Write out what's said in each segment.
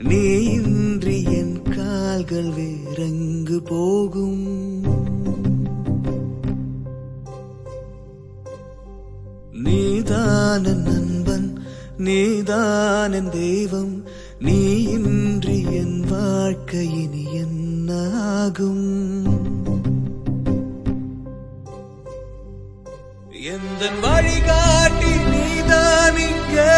நீ இன்றி என் கால்கள் வேறெங்கு போகும் நீதான் என் நண்பன் நீதான் என் தெய்வம் நீ இன்றி என் வாழ்க்கை இனி என்ன ஆகும் எந்த வழிகாட்டி நீதான் இங்கே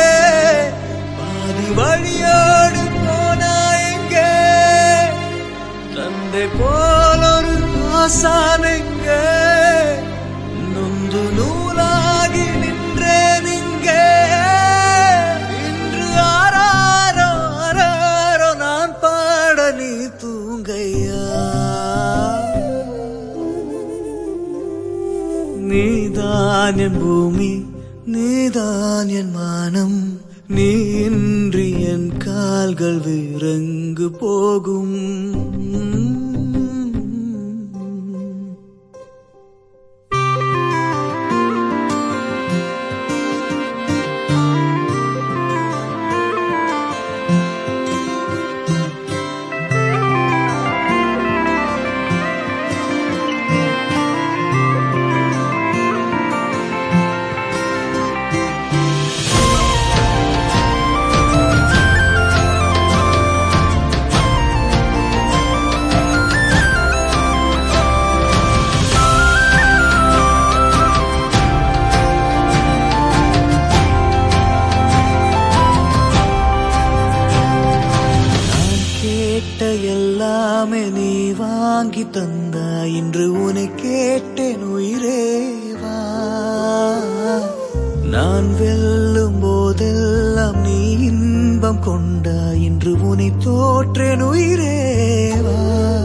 பாதி வழியோடு போனா எங்கே தந்தை போல் ஒரு ஆசான் எங்கே நொந்து நூலாகி நின்றேன் இங்கே இன்று ஆராரோ ஆராரோ நான் பாட நீ தூங்கையா நீதான் என் பூமி நீதான் என் மானம் நீ இன்றி என் கால்கள் விறங்கு போகும் நான் கேட்ட எல்லாமே நீ வாங்கி தந்தா இன்று உன்னை கேட்டேன் உயிரேவா நான் வெல்லும் போதெல்லாம் நீ இன்பம் கொண்டா இன்று உன்னை தோற்றேன் உயிரேவா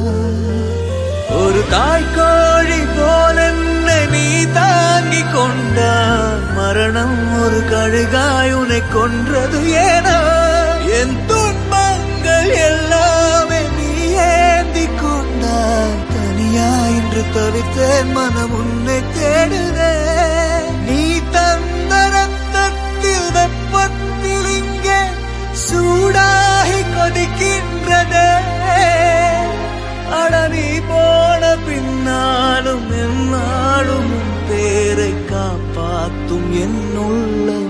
ஒரு தாய்க்கோழி போல என்னை நீ தாங்கிக் கொண்டா மரணம் ஒரு கழுகாய் உன்னை கொன்றது ஏனா என் துன்பங்கள் எல்லாமே நீ ஏந்தி கொண்டாய் தனியா இன்று தவித்தேன் மனம் உன்னை தேடுதே நீ தந்த ரத்தத்தில் வெப்பத்தில் இங்கே சூடாகி கொதிக்கின்றதே அட நீ போன பின்னாலும் என்னாலும் உன் பேரை காப்பாத்தும் என் உள்ளம்